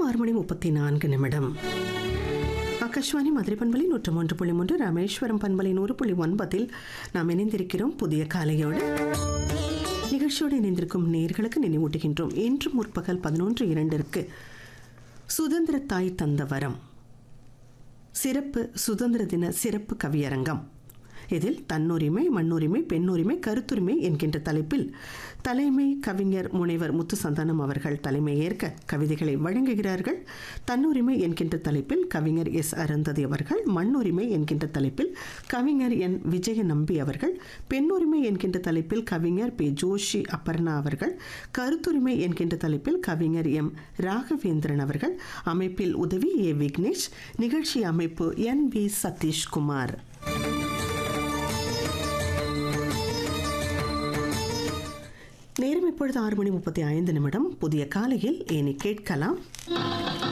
ஆறு மணி முப்பத்தி நான்கு நிமிடம் ஆகாஷ்வாணி மதுரை பண்பலை நூற்று மூன்று புள்ளி மூன்று ராமேஸ்வரம் பண்பலை நூறு புள்ளி ஒன்பதில் நாம் இணைந்திருக்கிறோம் புதிய காலையோடு நிகழ்ச்சியோடு இணைந்திருக்கும் நேர்களுக்கு நினைவூட்டுகின்றோம் இன்று முற்பகல் பதினொன்று இரண்டிற்கு சுதந்திர தாய் தந்த வரம் சிறப்பு சுதந்திர தின சிறப்பு கவியரங்கம் இதில் தன்னுரிமை மண்ணுரிமை பெண்ணுரிமை கருத்துரிமை என்கின்ற தலைப்பில் தலைமை கவிஞர் முனைவர் முத்து சந்தானம் அவர்கள் தலைமை ஏற்க கவிதைகளை வழங்குகிறார்கள் தன்னுரிமை என்கின்ற தலைப்பில் கவிஞர் எஸ் அருந்ததி அவர்கள் மண்ணுரிமை என்கின்ற தலைப்பில் கவிஞர் என் விஜய நம்பி அவர்கள் பெண்ணுரிமை என்கின்ற தலைப்பில் கவிஞர் பி ஜோஷி அப்பர்ணா அவர்கள் கருத்துரிமை என்கின்ற தலைப்பில் கவிஞர் எம் ராகவேந்திரன் அவர்கள் அமைப்பில் உதவி ஏ விக்னேஷ் நிகழ்ச்சி அமைப்பு என் வி சதீஷ்குமார் நேரம் இப்பொழுது ஆறு மணி முப்பத்தி ஐந்து நிமிடம் புதிய காலையில் இனி கேட்கலாம்